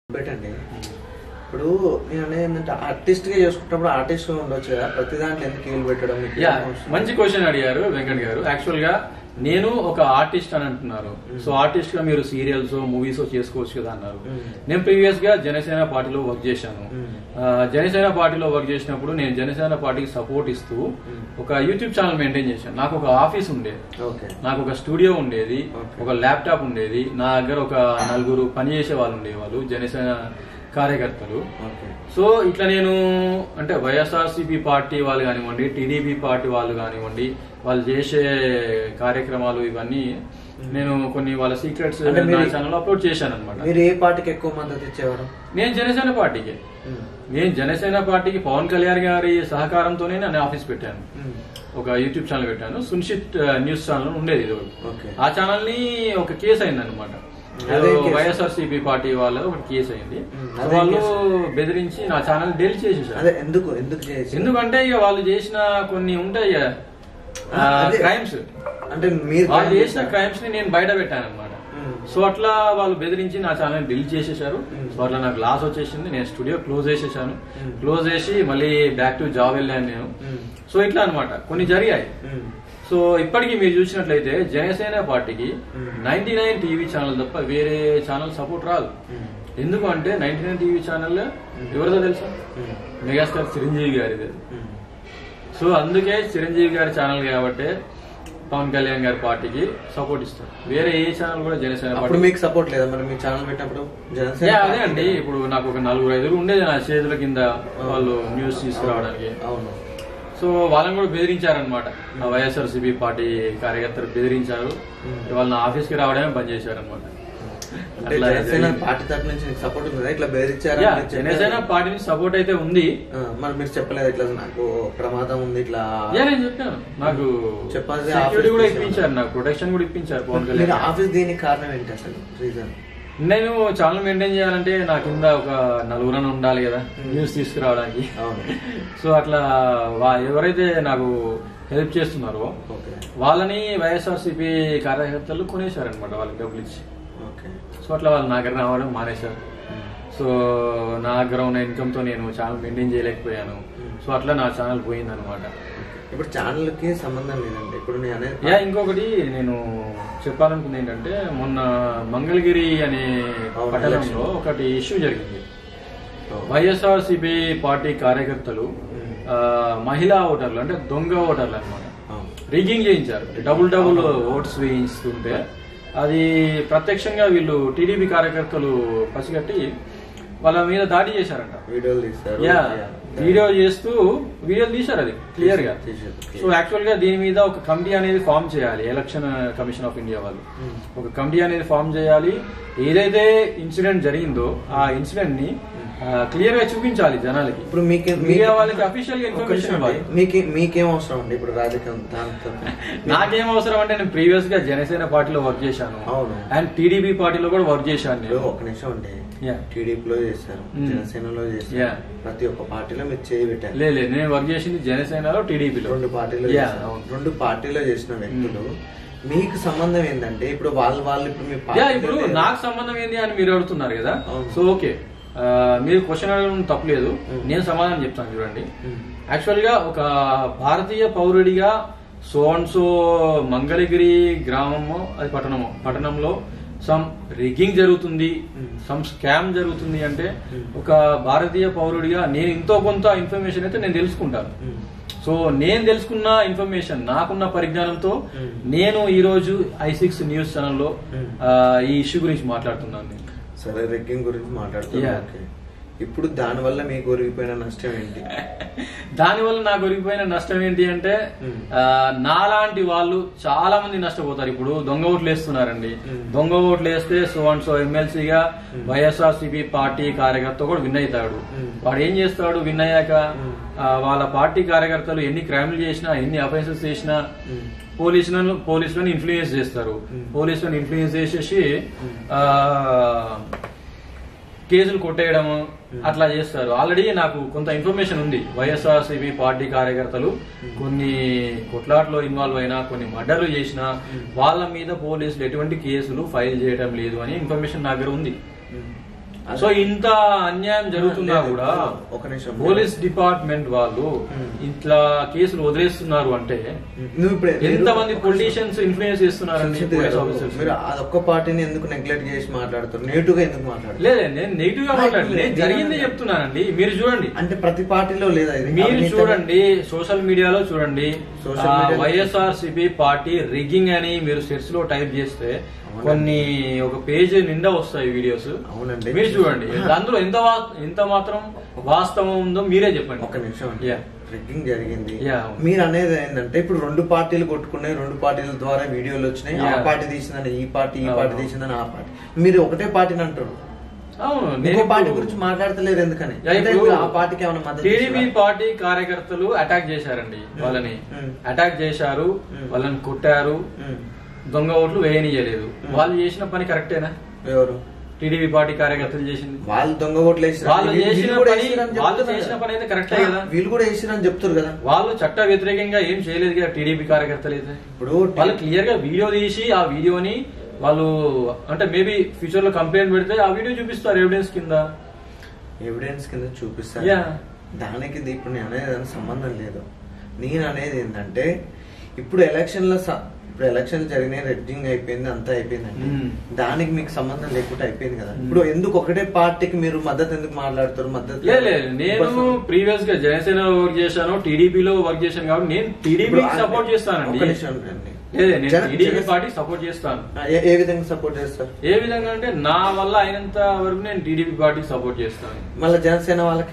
పెట్టండి ఇప్పుడు నేను అనేది ఏంటంటే ఆర్టిస్ట్ గా చేసుకుంటప్పుడు ఆర్టిస్ట్ గా ఉండొచ్చు కదా ప్రతి దాంట్లో ఎందుకు వీలు పెట్టడం మీకు యా ఏం అవసరం? మంచి క్వశ్చన్ అడిగారు వెంకట్ గారు యాక్చువల్ గా నేను ఒక ఆర్టిస్ట్ అని అంటున్నారు సో ఆర్టిస్ట్ గా మీరు సీరియల్స్ మూవీస్ చేసుకోవచ్చు కదా అన్నారు మ్మ్. నేను ప్రీవియస్ గా జనసేన పార్టీలో వర్క్ చేశాను మ్మ్. ఆ, జనసేన పార్టీలో వర్క్ చేసినప్పుడు నేను జనసేన పార్టీకి సపోర్ట్ ఇస్తూ మ్మ్. ఒక యూట్యూబ్ ఛానల్ మెయింటైన్ చేశాను నాకు ఒక ఆఫీస్ ఉండేది ఓకే నాకు ఒక స్టూడియో ఉండేది Okay. ఒక ల్యాప్టాప్ ఉండేది నా దగ్గర ఒక నలుగురు పనిచేసే వాళ్ళు ఉండేవాళ్ళు జనసేన కార్యకర్తలు ఓకే సో ఇట్లా నేను అంటే వైఎస్ఆర్సీపీ పార్టీ వాళ్ళు కానివ్వండి టీడీపీ పార్టీ వాళ్ళు కానివ్వండి వాళ్ళు చేసే కార్యక్రమాలు ఇవన్నీ నేను కొన్ని వాళ్ళ సీక్రెట్స్ అంటే నా మీరు- ఛానల్ అప్లోడ్ చేశాను అనమాట మీరు ఏ పార్టీకి ఎక్కువ మద్దతు ఇచ్చేవారు నేను జనసేన పార్టీకి మ్మ్. నేను జనసేన పార్టీకి పవన్ కళ్యాణ్ గారి సహకారంతోనే నేను ఆఫీస్ పెట్టాను మ్మ్. ఒక యూట్యూబ్ ఛానల్ పెట్టాను సున్షిత్ ఆ, న్యూస్ ఛానల్ ఉండేది ఇది ఒకటి. ఓకే ఆ ఛానల్ ని ఒక కేసు అయింది అనమాట అదే కేసు. వైఎస్ఆర్సీపీ పార్టీ వాళ్ళ ఒక కేసు అయింది మ్మ్. సో అదే వాళ్ళు కేసు. బెదిరించి నా ఛానల్ డెలిట్ చేసేసారు అదే ఎందుకు ఎందుకు చేసి ఎందుకంటే ఇక వాళ్ళు చేసిన కొన్ని ఉంటాయి అదే. క్రైమ్స్ అంటే మీరు వాళ్ళు చేసిన క్రైమ్స్ ని నేను బయట పెట్టాను అనమాట మ్మ్. సో అట్లా వాళ్ళు బెదిరించి నా ఛానల్ డిలీట్ చేసేసారు మ్మ్. సో అట్లా నాకు లాస్ వచ్చేసింది నేను స్టూడియో క్లోజ్ చేసేసాను మ్మ్. క్లోజ్ చేసి మళ్ళీ బ్యాక్ టు జాబ్ వెళ్ళాను నేను మ్మ్. సో ఇట్లా అన్నమాట కొన్ని జరిగాయి మ్మ్. సో ఇప్పటికీ మీరు చూసినట్లయితే జనసేన పార్టీకి మ్మ్. నైన్టీ నైన్ టీవీ ఛానల్ తప్ప వేరే ఛానల్ సపోర్ట్ రాదు మ్మ్. ఎందుకు అంటే నైన్టీ నైన్ టీవీ ఛానల్ ఎవరిదో తెలుసా మ్మ్. మెగాస్టార్ చిరంజీవి గారిది మ్మ్. సో అందుకే చిరంజీవి గారి ఛానల్ కాబట్టి పవన్ కళ్యాణ్ గారి పార్టీకి సపోర్ట్ ఇస్తారు వేరే ఏ ఛానల్ కూడా జనసేన అప్పుడు పార్టీ మీకు సపోర్ట్ లేదా మరి మీ ఛానల్ పెట్టినప్పుడు జనసేన యా, అదే పార్టీ- అండి ఇప్పుడు నాకు ఒక నలుగురు ఐదుగురు ఉండేది నా చేతుల కింద వాళ్ళు న్యూస్ తీసుకురావడానికి అవును సో వాళ్ళని కూడా బెదిరించారనమాట వైఎస్ఆర్సీపీ పార్టీ కార్యకర్తలు బెదిరించారు మ్మ్. వాళ్ళ నా ఆఫీస్ కి రావడమే బంద్ చేశారనమాట అంటే అట్లా జనసేన జరిగింది. పార్టీ తరపు నుంచి మీకు సపోర్ట్ ఉంది ఇట్లా బెదిరించారా యా, మీరు చెప్పారా? జనసేన పార్టీ నుంచి సపోర్ట్ అయితే ఉంది ఆ, మరి మీరు చెప్పలేదు ఇట్లా నాకు ప్రమాదం ఉంది ఇట్లా యా నేను చెప్పాను నాకు చెప్పాల్సి సెక్యూరిటీ ఆఫీస్ కూడా తీసేవాళ్ళు. ఇప్పించారు నాకు ప్రొటెక్షన్ కూడా ఇప్పించారు పవన్ మీరు కళ్యాణ్ ఆఫీస్ దీనికి కారణం ఏంటి అసలు రీజన్ నేను ఛానల్ మెయింటైన్ చేయాలంటే నా కింద ఒక నలుగురని ఉండాలి కదా న్యూస్ తీసుకురావడానికి అవును సో అట్లా వా- ఎవరైతే నాకు హెల్ప్ చేస్తున్నారో ఓకే వాళ్ళని వైఎస్ఆర్సీపీ కార్యకర్తలు కొనేశారనమాట వాళ్ళకి డబ్బులు ఇచ్చి ఓకే సో అట్లా వాళ్ళు నా దగ్గర రావడం మానేశారు సో నా దగ్గర ఉన్న ఇన్కమ్ తో నేను ఛానల్ మెయింటైన్ చేయలేకపోయాను సో అట్లా నా ఛానల్ పోయిందనమాట ఇప్పుడు ఛానల్ కి సంబంధం లేదండి ఇప్పుడు నేను అనేది యా ఇంకొకటి నేను చెప్పాలనుకుంది ఏంటంటే మొన్న మంగళగిరి అనే అవును, పట్టణంలో ఒకటి ఇష్యూ జరిగింది అవును. వైఎస్ఆర్సీపీ పార్టీ కార్యకర్తలు మ్మ్. ఆ, మహిళా ఓటర్లు అంటే దొంగ ఓటర్లు అన్నమాట అవును. రిగింగ్ చేయించారు డబుల్ డబుల్ ఓట్స్ వేయిస్తుంటే అది ప్రత్యక్షంగా వీళ్ళు టీడీపీ కార్యకర్తలు పసిగట్టి వాళ్ళ మీద దాడి చేశారంట వీడియోలు తీస్తారు యా యా. వీడియో చేస్తూ వీడియోలు తీశారు అది క్లియర్ గా తీశారు. సో యాక్చువల్ గా దీని మీద ఒక కమిటీ అనేది ఫామ్ చేయాలి ఎలక్షన్ కమిషన్ ఆఫ్ ఇండియా వాళ్ళు మ్మ్. ఒక కమిటీ అనేది ఫామ్ చేయాలి ఏదైతే ఇన్సిడెంట్ జరిగిందో ఆ ఇన్సిడెంట్ ని క్లియర్ గా చూపించాలి జనాలకి ఇప్పుడు మీకే మీడియా వాళ్ళకి అఫీషియల్ గా ఒక్క ఇన్ఫర్మేషన్ నిమిషం ఇవ్వాలి అండి. మీకే మీకేం అవసరం అండి ఇప్పుడు రాజకీయం దాంతో నాకేం అవసరం అంటే నేను ప్రీవియస్ గా జనసేన పార్టీలో వర్క్ చేశాను అవును. అండ్ టీడీపీ పార్టీలో కూడా వర్క్ చేశాను ఇప్పుడు నేను ఒక నిమిషం అండి యా. టీడీపీలో చేస్తారు మ్మ్. జనసేనలో చేస్తారు యా. ప్రతి ఒక్క పార్టీలో మీరు చేయి పెట్టారు లేదు లేదు నేను వర్క్ చేసింది జనసేనలో టీడీపీలో రెండు పార్టీలో యా, చేశారు. అవును. రెండు పార్టీలో చేసిన వ్యక్తులు మీకు సంబంధం ఏంటంటే ఇప్పుడు వాళ్ళు వాళ్ళు ఇప్పుడు మీ యా పార్టీలో ఇప్పుడు లేరు. నాకు సంబంధం ఏంది అని మీరు అడుగుతున్నారు కదా అవును. సో ఓకే ఆ, మీరు క్వశ్చన్ అడగడం తప్పలేదు మ్మ్. నేను సమాధానం చెప్తాను చూడండి మ్మ్. యాక్చువల్ గా ఒక భారతీయ పౌరుడిగా సో అండ్ సో మంగళగిరి గ్రామము అది పట్టణము పట్టణంలో సమ్ రిగ్గింగ్ జరుగుతుంది మ్మ్. సమ్ స్కామ్ జరుగుతుంది అంటే మ్మ్. ఒక భారతీయ పౌరుడిగా నేను ఎంతో కొంత ఇన్ఫర్మేషన్ అయితే నేను తెలుసుకుంటాను మ్మ్. సో నేను తెలుసుకున్న ఇన్ఫర్మేషన్ నాకున్న పరిజ్ఞానంతో మ్మ్. నేను ఈ రోజు ఐ సిక్స్ న్యూస్ ఛానల్లో మ్మ్. ఆ, ఈ ఇష్యూ గురించి మాట్లాడుతున్నాను నేను సరే రెగ్గింగ్ గురించి మాట్లాడుతున్నాం యా. ఓకే. ఇప్పుడు దాని వల్ల మీకు ఒరిగిపోయిన నష్టం ఏంటి దానివల్ల నాకు ఒరిగిపోయిన నష్టం ఏంటి అంటే మ్మ్. ఆ, నాలాంటి వాళ్ళు చాలా మంది నష్టపోతారు ఇప్పుడు దొంగ ఓట్లు వేస్తున్నారండి మ్మ్. దొంగ ఓట్లు వేస్తే సో అండ్ సో ఎమ్మెల్సీగా వైఎస్ఆర్ సిపి పార్టీ కార్యకర్త కూడా విన్ అవుతాడు మ్మ్. వాడు ఏం చేస్తాడు విన్ అయ్యాక మ్మ్. ఆ, వాళ్ళ పార్టీ కార్యకర్తలు ఎన్ని క్రైమ్లు చేసినా ఎన్ని అఫెన్సెస్ చేసినా మ్మ్. పోలీసులను పోలీసులను ఇన్ఫ్లుయెన్స్ చేస్తారు మ్మ్. పోలీసులను ఇన్ఫ్లుయెన్స్ చేసేసి మ్మ్. ఆ, కేసులు కొట్టేయడము అట్లా చేస్తారు ఆల్రెడీ నాకు కొంత ఇన్ఫర్మేషన్ ఉంది వైఎస్ఆర్సీపీ పార్టీ కార్యకర్తలు కొన్ని కొట్లాట్లో ఇన్వాల్వ్ అయినా కొన్ని మర్డర్లు చేసినా వాళ్ళ మీద పోలీసులు ఎటువంటి కేసులు ఫైల్ చేయడం లేదు అని ఇన్ఫర్మేషన్ నా దగ్గర ఉంది మ్మ్. సో ఇంత అన్యాయం జరుగుతున్నా లేదు, కూడా ఒక నిమిషం. పోలీస్ డిపార్ట్మెంట్ వాళ్ళు Hmm. ఇట్లా కేసులు వదిలేస్తున్నారు అంటే నువ్వు ఇప్పుడు ఎంతమంది పొలిటీషియన్స్ ఇన్ఫ్లుయెన్స్ చేస్తున్నారండి సంసిద్ధి పోలీస్ గారు, ఆఫీసర్స్ మీరు అదొక్క పార్టీని ఎందుకు నెగ్లెక్ట్ చేసి మాట్లాడుతారు నెగిటివ్ గా ఎందుకు మాట్లాడుతారు లేదు నేను నెగిటివ్ గా మాట్లాడలేదు నేను లేదు, జరిగిందే లేదు. చెప్తున్నానండి మీరు చూడండి అంటే ప్రతి పార్టీలో లేదా ఇది మీరు అవినీతి చూడండి సోషల్ మీడియాలో చూడండి Social media లో- వైఎస్ఆర్ సిపి పార్టీ రిగ్గింగ్ అని మీరు సెర్చ్ లో టైప్ చేస్తే అవునండి. కొన్ని ఒక పేజ్ నిండా వస్తాయి వీడియోస్ అవునండి. మీరు చూడండి అందులో ఎంత వా- ఎంత మాత్రం వాస్తవం ఉందో మీరే చెప్పండి ఒక నిమిషం Yeah. రిగ్గింగ్ జరిగింది Yeah, అవును. మీరు అనేది ఏంటంటే ఇప్పుడు రెండు పార్టీలు కొట్టుకున్నాయి రెండు పార్టీల ద్వారా వీడియోలు వచ్చినాయి ఆ Yeah. పార్టీ తీసిందని ఈ పార్టీ ఈ అవును. పార్టీ తీసిందని ఆ పార్టీ మీరు ఒకటే పార్టీని అంటారు అవును ఇంకో నేను పార్టీ ఇప్పుడు- గురించి మాట్లాడతలేరు ఎందుకని యా, అంటే ఇప్పుడు ఇప్పుడు ఆ పార్టీకి ఏమైనా మద్దతు టీడీపీ ఇస్తారా? పార్టీ కార్యకర్తలు అటాక్ చేశారండి వాళ్ళని మ్మ్. అటాక్ చేశారు మ్మ్. వాళ్ళని కొట్టారు ఉమ్. దొంగ ఓట్లు వేయనియలేదు వాళ్ళు చేసిన పని కరెక్టేనా ఎవరు టీడీపీ పార్టీ కార్యకర్తలు చేసింది వాళ్ళు దొంగ ఓట్లు వేసిరా? వాళ్ళు వీళ్ళు- చేసిన వీళ్ళు కూడా పని- వేసిరని వాళ్ళు చెప్తున్నారు చేసిన కదా. పని అయితే కరెక్టే ఆ, కదా. వీళ్ళు కూడా వేసిరని చెప్తారు కదా వాళ్ళు చట్ట వ్యతిరేకంగా ఏం చేయలేదు కదా టీడీపీ కార్యకర్తలు అయితే ఇప్పుడు వాళ్ళు క్లియర్ గా వీడియో తీసి ఆ వీడియోని వాళ్ళు అంటే మేబీ ఫ్యూచర్ లో కంప్లైంట్ పెడితే ఆ వీడియో చూపిస్తారు ఎవిడెన్స్ కింద ఎవిడెన్స్ కింద చూపిస్తారు Yeah. దానికి ఇది ఇప్పుడు నేను అనేది దానికి సంబంధం లేదు నేను అనేది ఏంటంటే ఇప్పుడు ఎలక్షన్ లో స- ఇప్పుడు ఎలక్షన్ జరిగినాయి రెడ్డింగ్ అయిపోయింది అంతా అయిపోయిందండి Hmm. దానికి మీకు సంబంధం లేకుండా అయిపోయింది కదా Hmm. ఇప్పుడు ఎందుకు ఒకటే పార్టీకి మీరు మద్దతు ఎందుకు మాట్లాడతారు మద్దతు లేదు లేదు నేను ప్రీవియస్ గా జనసేనలో వర్క్ చేశాను టీడీపీలో వర్క్ చేశాను కాబట్టి నేను టీడీపీ ఇప్పుడు ఆ- సపోర్ట్ చేస్తానండి ఒక్క నిమిషం ఉండండి. లేదు నేను జన- టీడీపీ జన- పార్టీ సపోర్ట్ చేస్తాను ఆ, ఏ- ఏ విధంగా సపోర్ట్ చేస్తారు ఏ విధంగా అంటే నా వల్ల అయినంత వరకు నేను టీడీపీ పార్టీకి సపోర్ట్ చేస్తాను మళ్ళీ జనసేన వాళ్ళకి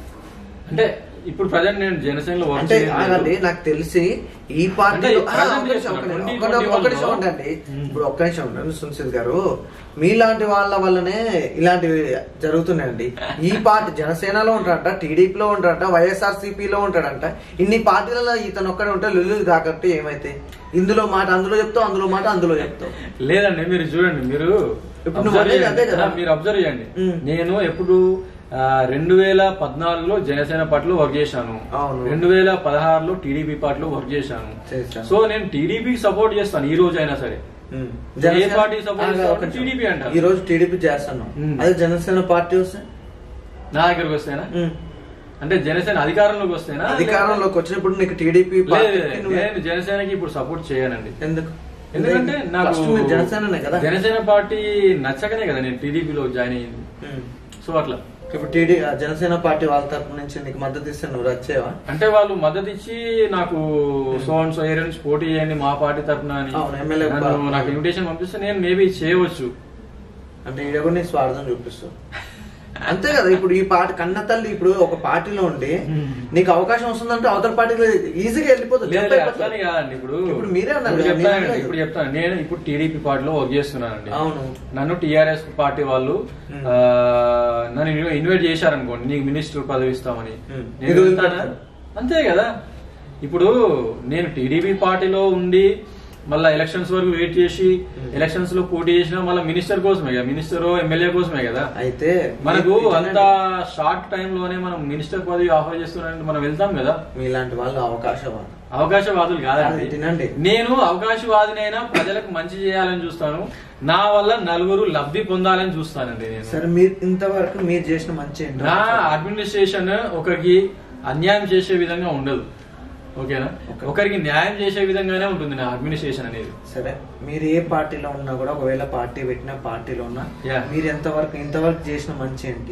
అంటే ఇప్పుడు ప్రజెంట్ నేను జనసేనలో వర్క్ అంటే చేయలేదు. ఆగండి నాకు తెలిసి ఈ పార్టీలో అంటే ఆ, present ఒక్క నిమిషం, ఒక్క చేస్తున్నారు. నిమిషం, 2021 ఒక్క నిమిషం ఉండండి Hmm. ఇప్పుడు ఒక్క నిమిషం ఉండండి సున్సిత్ గారు మీలాంటి వాళ్ళ వల్లనే ఇలాంటివి జరుగుతున్నాయండి ఈ పార్టీ జనసేనలో ఉంటాడంట టీడీపీలో ఉంటాడంట వైఎస్ఆర్ సిపిలో ఉంటాడంట ఇన్ని పార్టీలలో ఇతను ఒక్కడే ఉంటే లుల్లు కాకట్టి ఏమైతే ఇందులో మాట అందులో చెప్తావు అందులో మాట అందులో చెప్తావు లేదండి మీరు చూడండి మీరు ఇప్పుడు నువ్వు observe అనేది అదే చేయండి. కదా. ఆ, మీరు అబ్జర్వ్ చేయండి మ్మ్. నేను ఎప్పుడు రెండు వేల పద్నాలుగులో జనసేన పార్టీలో వర్క్ చేశాను అవును. రెండు వేల పదహారులో టీడీపీ పార్టీలో వర్క్ చేశాను చేశాను. సో నేను టీడీపీకి సపోర్ట్ చేస్తాను ఈ రోజు అయినా సరే ఉమ్. ఏ జనసేన- పార్టీ support ఆగ, చేస్తావు? ఒక్క నిమిషం. TDP అంటారు. ఈ రోజు టీడీపీ చేస్తున్నాం ఉమ్. అదే జనసేన పార్టీ వస్తే నా దగ్గరకు వస్తేనా ఉమ్. అంటే జనసేన అధికారంలోకి వస్తేనా అధికారంలోకి వచ్చినప్పుడు నీకు టీడీపీ లేదు, పార్టీకి లేదు, నువ్వు నేను జనసేనకి ఇప్పుడు సపోర్ట్ చేయనండి ఎందుకు ఎందుకంటే నాకు ఫస్ట్ మీరు జనసేననే కదా జనసేన పార్టీ నచ్చకనే కదా నేను టీడీపీలో జాయిన్ అయ్యింది ఉమ్. సో అట్లా ఇప్పుడు టీడీ ఆ జనసేన పార్టీ వాళ్ళ తరపు నుంచి నీకు మద్దతు ఇస్తే నువ్వు వచ్చేవా అంటే వాళ్ళు మద్దతు ఇచ్చి నాకు సో అండ్ సో ఏరియా నుంచి పోటీ చేయండి మా పార్టీ తరఫున అని అవును, ఎమ్మెల్యే నన్ను బా- నాకు ఇన్విటేషన్ పంపిస్తే నేను మేబీ చేయవచ్చు అంటే ఈడ కూడా నీ స్వార్థం చూపిస్తావు అంతే కదా ఇప్పుడు ఈ పార్టీ కన్న తల్లి ఇప్పుడు ఒక పార్టీలో ఉండి Hmm. నీకు అవకాశం వస్తుందంటే అవతల పార్టీలో ఈజీగా వెళ్ళిపోతుంది లేదు జంప్ లేదు, అయిపోతుంది. అట్లానే కాదండి ఇప్పుడు ఇప్పుడు మీరే అన్నారు ఇప్పుడు కదా, చెప్తానండి నేనే ఇప్పుడు చెప్తాను నేను ఇప్పుడు టీడీపీ పార్టీలో వర్క్ చేస్తున్నానండి అవును నన్ను టిఆర్ఎస్ పార్టీ వాళ్ళు Hmm. ఆ, నన్ను ఇన్వైట్ చేశారనుకోండి నీకు మినిస్టర్ పదవి ఇస్తామని Hmm. నేను ఇది వెళ్తానా? వదిలిపెడతారు. అంతే కదా ఇప్పుడు నేను టీడీపీ పార్టీలో ఉండి మళ్ళా ఎలక్షన్స్ వరకు వెయిట్ చేసి Hmm. ఎలక్షన్స్ లో పోటీ చేసిన మళ్ళీ మినిస్టర్ కోసమే కదా మినిస్టర్ ఎమ్మెల్యే కోసమే కదా అయితే మనకు మీ- అంత షార్ట్ టైం లోనే మనం మినిస్టర్ పదవి ఆఫర్ చేస్తున్నారంటే మనం వెళ్తాం కదా మీలాంటి వాళ్ళు అవకాశవాదం అవకాశవాదులు అది కాదండి తినండి. నేను అవకాశవాదినైనా ప్రజలకు మంచి చేయాలని చూస్తాను నా వల్ల నలుగురు లబ్ధి పొందాలని చూస్తానండి నేను సరే మీరు ఇంతవరకు మీరు చేసిన మంచి ఏంటో నా అడ్మినిస్ట్రేషన్ ఒకరికి అన్యాయం చేసే విధంగా ఉండదు ఓకేనా Okay. ఒకరికి న్యాయం చేసే విధంగానే ఉంటుంది నా అడ్మినిస్ట్రేషన్ అనేది సరే మీరు ఏ పార్టీలో ఉన్నా కూడా ఒకవేళ పార్టీ పెట్టిన పార్టీలో ఉన్నా Yeah. మీరు ఎంతవరకు ఇంతవరకు చేసిన మంచి ఏంటి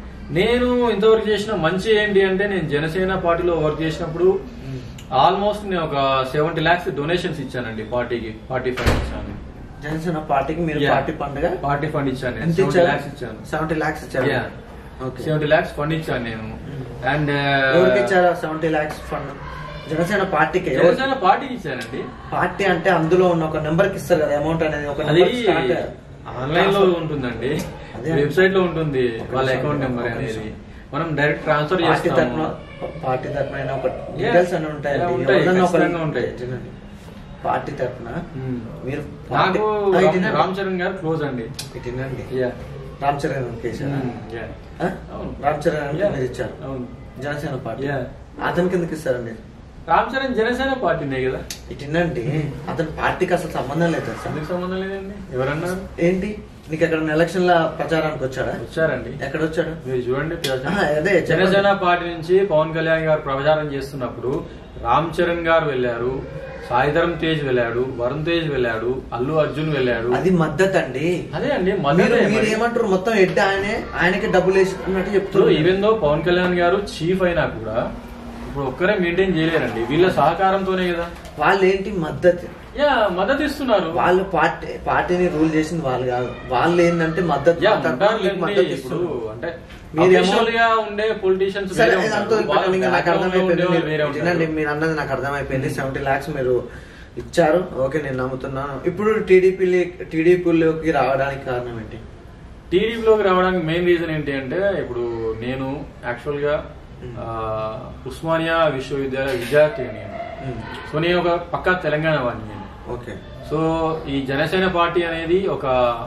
నేను ఇంతవరకు చేసిన మంచి ఏంటి అంటే నేను జనసేన పార్టీలో వర్క్ చేసినప్పుడు ఆల్మోస్ట్ నేను ఒక సెవెంటీ లాక్స్ డొనేషన్స్ ఇచ్చానండి పార్టీకి పార్టీ ఫండ్ ఇచ్చాను జనసేన పార్టీకి మీరు Yeah. పార్టీ పండుగ పార్టీ ఫండ్ ఇచ్చాను నేను ఎంత సెవెంటీ ఇచ్చారు లాక్స్ ఇచ్చాను సెవెంటీ లాక్స్ ఇచ్చారు Yeah. Okay seventy lakhs fund ఇచ్చాను నేను అండ్ ఎవరికి ఇచ్చారా సెవెంటీ లాక్స్ ఫండ్ జనసేన పార్టీకి ఎవరు- జనసేన పార్టీకి ఇచ్చానండి పార్టీ అంటే అందులో ఉన్న ఒక నెంబర్ కి ఇస్తారు కదా అమౌంట్ అనేది ఒక అది నెంబర్ స్టార్ట్ ఆన్లైన్ లో ఉంటుందండి అదే. వెబ్సైట్ లో ఉంటుంది ఒక వాళ్ళ నిమిషం, అకౌంట్ నెంబర్ ఒక అనేది నిమిషం. మనం డైరెక్ట్ ట్రాన్స్ఫర్ పార్టీ చేస్తాము తరఫున పార్టీ తరఫున ఒక Yeah. డీటెయిల్స్ అని ఉంటాయండి Yeah, ఉంటాయి, ఎవరినైనా ఒకరు- ఖచ్చితంగా ఉంటాయి. తినండి. పార్టీ తరఫున Hmm. మీరు నాకు పార్టీ- ఆ, రామ్- తినండి. రామ్ చరణ్ గారు క్లోజ్ అండి ఇది తినండి Yeah. Ram Charan కేసారా Hmm, yeah. ఆ? అవును. రామ్ చరణ్ అంటే Yeah. మీరు ఇచ్చారు అవును జనసేన పార్టీ Yeah. అతనికి ఎందుకు ఇస్తారండి రామ్ చరణ్ జనసేన పార్టీనే కదా ఇటు తినండి అతని పార్టీకి అసలు సంబంధం లేదు తెలుసా ఎందుకు సంబంధం లేదండి ఎవరన్నారు ఏంటి నీకు ఎక్కడ ఎలక్షన్ ల ప్రచారానికి వచ్చాడా వచ్చారండి ఎక్కడ వచ్చాడు మీరు చూడండి ప్రజా- ఆ, అదే చెప్పండి. జనసేన పార్టీ నుంచి పవన్ కళ్యాణ్ గారు ప్రచారం చేస్తున్నప్పుడు రామ్ చరణ్ గారు వెళ్ళారు సాయిధరం తేజ్ వెళ్ళాడు వరుణ్ తేజ్ వెళ్ళాడు అల్లు అర్జున్ వెళ్ళాడు అది మద్దతు అండి అదే అండి మీరు మద్దతే మీరు మరి. ఏమంటారు మొత్తం హెడ్ ఆయనే ఆయనకి డబ్బులు వేసుకున్నట్టు ఇప్పుడు చెప్తున్నారు ఈవెన్ దో పవన్ కళ్యాణ్ గారు చీఫ్ అయినా కూడా ఇప్పుడు ఒక్కరే మెయింటైన్ చేయలేరండి వీళ్ళ సహకారంతోనే కదా వాళ్ళు ఏంటి మద్దతు యా మద్దతు ఇస్తున్నారు వాళ్ళు పార్టీ పార్టీని రూల్ చేసింది వాళ్ళు కాదు వాళ్ళు ఏంటంటే మద్దతు యా మా తరపున మీకు ఉంటారులేండి. మద్దతు ఇప్పుడు ఇస్తున్నారు. అంటే మీరేమో- official గా ఉండే పొలిటీషియన్స్ సరే ఇదంతా వదిలిపెట్టండి, ఇంకా నాకు అర్థమైపోయింది మీరు- వినండి, వేరే మీరు అన్నది నాకు అర్థమైపోయింది సెవెంటీ లాక్స్ మీరు ఇచ్చారు ఓకే నేను నమ్ముతున్నాను ఇప్పుడు టీడీపీ టీడీపీలోకి రావడానికి కారణం ఏంటి టీడీపీలోకి రావడానికి మెయిన్ రీజన్ ఏంటి అంటే ఇప్పుడు నేను యాక్చువల్ గా ఆ, ఉస్మానియా విశ్వవిద్యాలయ విద్యార్థి నేను ఉమ్, సో నేను ఒక పక్కా తెలంగాణ వాడిని నేను ఓకే సో ఈ జనసేన పార్టీ అనేది ఒక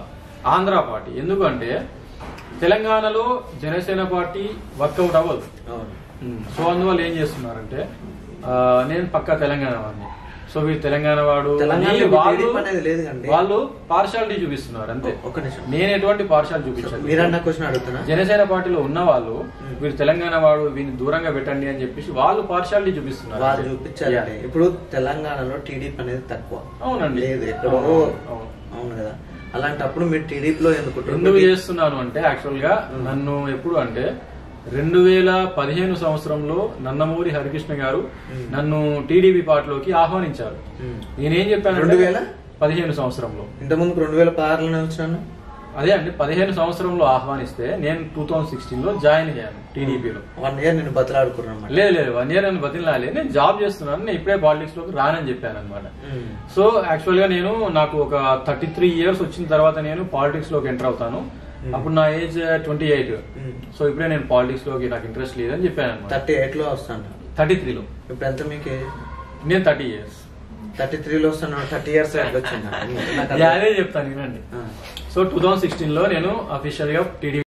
ఆంధ్ర పార్టీ ఎందుకంటే తెలంగాణలో జనసేన పార్టీ వర్కౌట్ అవ్వదు అవును సో అందువల్ల ఏం చేస్తున్నారంటే ఆ, నేను పక్కా తెలంగాణ వాడిని సో వీడు తెలంగాణ వాడు తెలంగాణలో అని ఇప్పుడు వాళ్ళు టీడీపీ అనేది లేదు కండి. వాళ్ళు పార్షాలిటీ చూపిస్తున్నారు అంతే ఒక్క నిమిషం నేను ఎటువంటి పార్షాలిటీ చూపించాను మీరన్న క్వశ్చన్ అడుగుతున్నా జనసేన పార్టీలో ఉన్న వాళ్ళు Hmm. వీరు తెలంగాణ వాడు వీరిని దూరంగా పెట్టండి అని చెప్పేసి వాళ్ళు పార్షాలిటీ చూపిస్తున్నారు వాళ్ళు చూపించారండి ఇప్పుడు తెలంగాణలో టీడీపీ అనేది తక్కువ అవునండి లేదు ఎక్కడో అవును, అవును. అవును కదా అలాంటప్పుడు మీరు టీడీపీలో ఎందుకు ఎందుకు చేస్తున్నాను అంటే యాక్చువల్ గా నన్ను ఎప్పుడు అంటే రెండు వేల పదిహేను సంవత్సరంలో నందమూరి హరికృష్ణ గారు Hmm. నన్ను టీడీపీ పార్టీలోకి ఆహ్వానించారు Hmm. నేనేం చెప్పాను రెండు వేల? పదిహేను సంవత్సరంలో ఇంతకుముందు రెండు వేల పదహారులోనే వచ్చినాను అదే అండి పదిహేను సంవత్సరంలో ఆహ్వానిస్తే నేను టూ థౌసండ్ సిక్స్టీన్ లో జాయిన్ అయ్యాను టీడీపీలో వన్ ఇయర్ నేను బతలాడుకున్నాను లేదు లేదు వన్ ఇయర్ అని బతిలాలి నేను జాబ్ చేస్తున్నాను నేను ఇప్పుడే పాలిటిక్స్ లోకి రానని చెప్పాను అనమాట సో యాక్చువల్ గా నేను నాకు ఒక థర్టీ త్రీ ఇయర్స్ వచ్చిన తర్వాత నేను పాలిటిక్స్ లోకి ఎంటర్ అవుతాను Hmm. అప్పుడు నా age twenty eight Hmm. So ఇప్పుడే నేను పాలిటిక్స్ లోకి నాకు ఇంట్రెస్ట్ లేదని చెప్పాను అనమాట థర్టీ ఎయిట్ లో వస్తాను థర్టీ త్రీలో ఇప్పుడు ఎంత మీకు నేను థర్టీ ఇయర్స్ థర్టీ త్రీలో వస్తాను థర్టీ ఇయర్స్ వచ్చింది నాకు అదే చెప్తాను వినండి ఆ. సో టూ థౌసండ్ సిక్స్టీన్ లో నేను అఫీషియల్ గా టీడీ